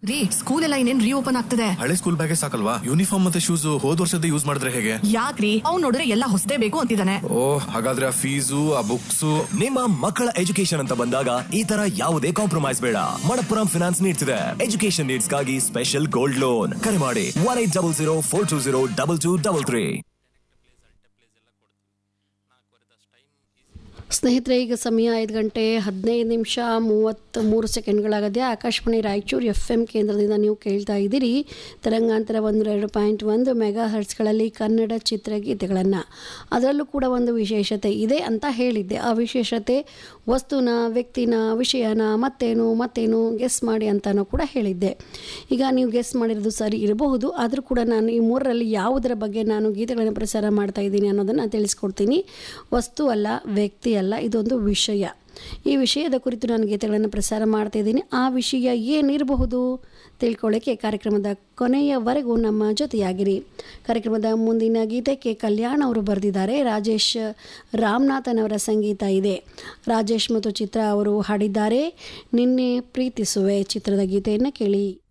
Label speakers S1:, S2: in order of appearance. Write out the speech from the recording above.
S1: ರೀ ಸ್ಕೂಲ್ ಎಲ್ಲ ಇನ್ನೇನ್ ರೀಓಪನ್ ಆಗ್ತದೆ
S2: ಹಳೆ ಸ್ಕೂಲ್ ಬ್ಯಾಗೇ ಸಾಕಲ್ವಾ ಯೂನಿಫಾರ್ಮ್ ಮತ್ತೆ ಶೂಸ್ ಹೋದ್ ವರ್ಷದ ಯೂಸ್ ಮಾಡಿದ್ರೆ ಹೇಗೆ
S1: ಯಾಕ್ರಿ ಅವ್ನ್ ನೋಡಿದ್ರೆ ಎಲ್ಲ ಹೊಸದೇ ಬೇಕು ಅಂತಿದ್ದಾನೆ
S2: ಓ ಹಾಗಾದ್ರೆ ಆ ಫೀಸು ಆ ಬುಕ್ಸ್
S3: ನಿಮ್ಮ ಮಕ್ಕಳ ಎಜುಕೇಶನ್ ಅಂತ ಬಂದಾಗ ಈ ತರ ಯಾವುದೇ ಕಾಂಪ್ರಮೈಸ್ ಬೇಡ ಮಣಪ್ಪುರಂ ಫಿನಾನ್ಸ್ ನೀಡ್ಸ್ ಇದೆ ಎಜುಕೇಶನ್ ನೀಡ್ಸ್ ಗಾಗಿ ಸ್ಪೆಷಲ್ ಗೋಲ್ಡ್ ಲೋನ್ ಕರೆ ಮಾಡಿ one eight double zero four two zero double two double three
S4: ಸ್ನೇಹಿತರೆ ಈಗ ಸಮಯ ಐದು ಗಂಟೆ ಹದಿನೈದು ನಿಮಿಷ ಮೂವತ್ತ್ ಮೂರು ಸೆಕೆಂಡ್ಗಳಾಗದೆ ಆಕಾಶವಾಣಿ ರಾಯಚೂರು ಎಫ್ ಎಂ ಕೇಂದ್ರದಿಂದ ನೀವು ಕೇಳ್ತಾ ಇದ್ದೀರಿ ತರಂಗಾಂತರ ಒಂದು ಎರಡು ಪಾಯಿಂಟ್ ಒಂದು ಮೆಗಾ ಹರ್ಟ್ಸ್ಗಳಲ್ಲಿ ಕನ್ನಡ ಚಿತ್ರಗೀತೆಗಳನ್ನು ಅದರಲ್ಲೂ ಕೂಡ ಒಂದು ವಿಶೇಷತೆ ಇದೆ ಅಂತ ಹೇಳಿದ್ದೆ ಆ ವಿಶೇಷತೆ ವಸ್ತುನ ವ್ಯಕ್ತಿನ ವಿಷಯನ ಮತ್ತೇನು ಮತ್ತೇನು ಗೆಸ್ ಮಾಡಿ ಅಂತಲೂ ಕೂಡ ಹೇಳಿದ್ದೆ ಈಗ ನೀವು ಗೆಸ್ ಮಾಡಿರೋದು ಸರಿ ಇರಬಹುದು ಆದರೂ ಕೂಡ ನಾನು ಈ ಮೂರರಲ್ಲಿ ಯಾವುದರ ಬಗ್ಗೆ ನಾನು ಗೀತೆಗಳನ್ನು ಪ್ರಸಾರ ಮಾಡ್ತಾ ಇದ್ದೀನಿ ಅನ್ನೋದನ್ನು ತಿಳಿಸ್ಕೊಡ್ತೀನಿ ವಸ್ತು ಅಲ್ಲ ವ್ಯಕ್ತಿ ಅಲ್ಲ ಇದೊಂದು ವಿಷಯ ಈ ವಿಷಯದ ಕುರಿತು ನಾನು ಗೀತೆಗಳನ್ನು ಪ್ರಸಾರ ಮಾಡ್ತಾ ಇದ್ದೀನಿ ಆ ವಿಷಯ ಏನಿರಬಹುದು ತಿಳ್ಕೊಳ್ಳೋಕ್ಕೆ ಕಾರ್ಯಕ್ರಮದ ಕೊನೆಯವರೆಗೂ ನಮ್ಮ ಜೊತೆಯಾಗಿರಿ ಕಾರ್ಯಕ್ರಮದ ಮುಂದಿನ ಗೀತೆಗೆ ಕಲ್ಯಾಣ್ ಅವರು ಬರೆದಿದ್ದಾರೆ ರಾಜೇಶ್ ರಾಮನಾಥನ್ ಅವರ ಸಂಗೀತ ಇದೆ ರಾಜೇಶ್ ಮತ್ತು ಚಿತ್ರ ಅವರು ಹಾಡಿದ್ದಾರೆ ನಿನ್ನೆ ಪ್ರೀತಿಸುವೆ ಚಿತ್ರದ ಗೀತೆಯನ್ನು ಕೇಳಿ